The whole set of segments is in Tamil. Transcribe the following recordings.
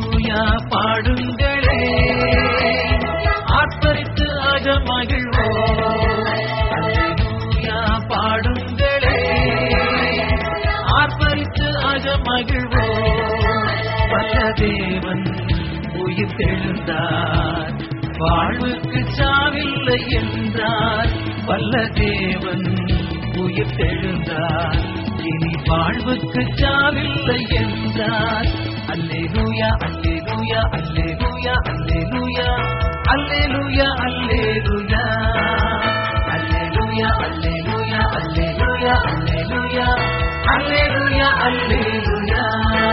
அல்லேலூயா பாடுங்களே ஆர்ப்பரித்து அக மகிழ்வோம் அல்லேலூயா பாடுங்களே ஆர்ப்பரித்து அக மகிழ்வோம் வல்ல தேவன் உயிர் தெழுந்தார் வாழ்வுக்கு சாவில்லை என்றார் வல்ல தேவன் உயிர் தெழுந்தார் இனி வாழ்வுக்கு சாவில்லை என்றார் அல்லேலூயா அல்லேலூயா அல்லேலூயா அல்லேலூயா அல்லேலூயா அல்லேலூயா அல்லேலூயா அல்லேலூயா அல்லேலூயா அல்லேலூயா அல்லேலூயா அல்லேலூயா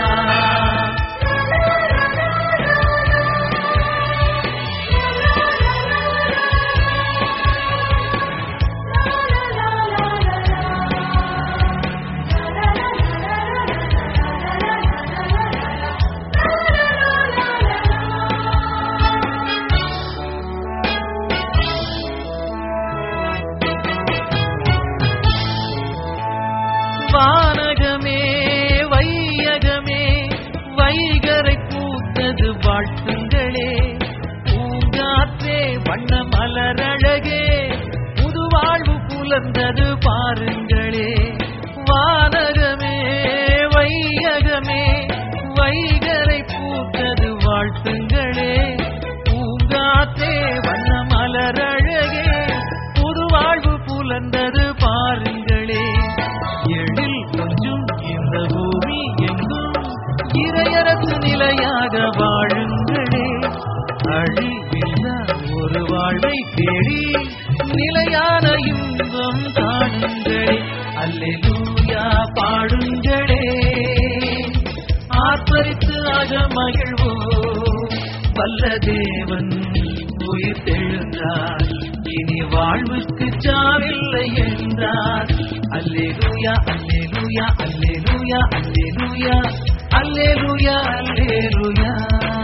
வானகமே வையகமே வைகரை பூத்தது வாழ்த்துங்களே பூங்காற்றே வண்ண மலரழகே புது வாழ்வு புலர்ந்தது பாருங்களே வானகமே வையகமே வைகரை பூத்தது வாழ்த்துங்களே பூங்காற்றே வண்ண மலரழகே புது வாழ்வு புலர்ந்தது பாருங்களே எழில் கொஞ்சம் இந்த பூமி எங்கும் இறையரசு நிலையாக வாழுங்களே அழிவில்லா ஒரு வாழ்வை தேடி நிலையான இன்பம் காணுங்களே அல்லேலூயா பாடுங்களே ஆர்ப்பரித்து ஆக மகிழ்வோம் வல்ல தேவன் உயிர் தெழுந்தார் இனி வாழ்வுக்கு சாவில்லை என்றார் அல்லேலூயா அல்லேலூயா அல்லேலூயா அல்லேலூயா அல்லேலூயா அல்லேலூயா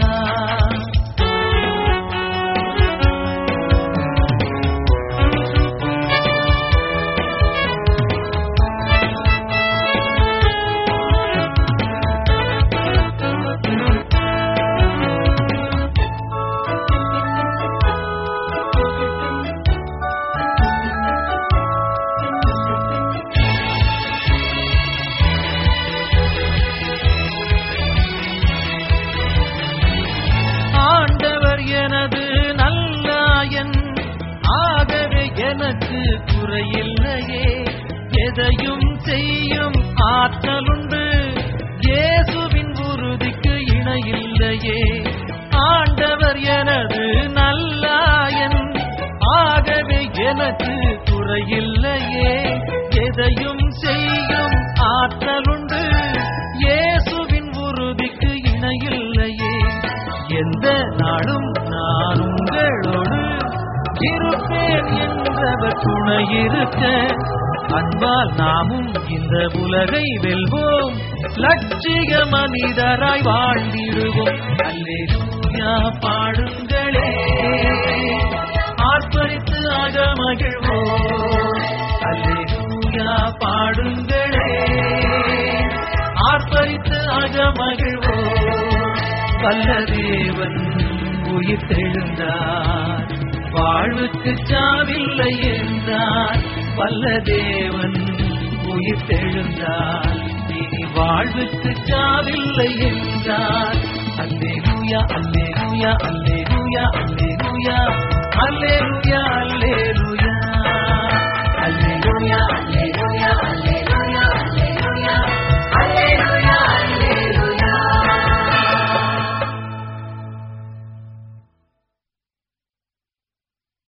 ஆண்டவர் எனது நல்லாயன் ஆகவே எனக்கு குறையில்லையே எதையும் செய்யும் ஆற்றலுண்டு இயேசுவின் உறுதிக்கு இணையில்லையே ஆண்டவர் எனது நல்லாயன் ஆகவே எனக்கு குறையில்லையே எதையும் செய்யும் ஆற்றலுண்டு இயேசுவின் உறுதிக்கு இணையில்லையே எந்த நாளும் நான் உங்களோடு இருப்பேன் என்றவர் துணை இருக்க அன்பால் நாமும் இந்த உலகை வெல்வோம் லட்சிய மனிதராய் வாழ்ந்திடுவோம் அல்லேலூயா பாடுங்களே ஆர்ப்பரித்து ஆக மகிழ்வோம் அல்லேலூயா பாடுங்களே ஆர்ப்பரித்து ஆக மகிழ்வோம் வல்ல தேவன் உயிர் தெழுந்தார் வாழ்வுக்கு சாவில்லை என்றார் வல்ல தேவன் உயிர் தெழுந்தார் இனி வாழ்வுக்கு சாவில்லை என்றார் அல்லேலூயா அல்லேலூயா அல்லேலூயா அல்லேலூயா அல்லேலூயா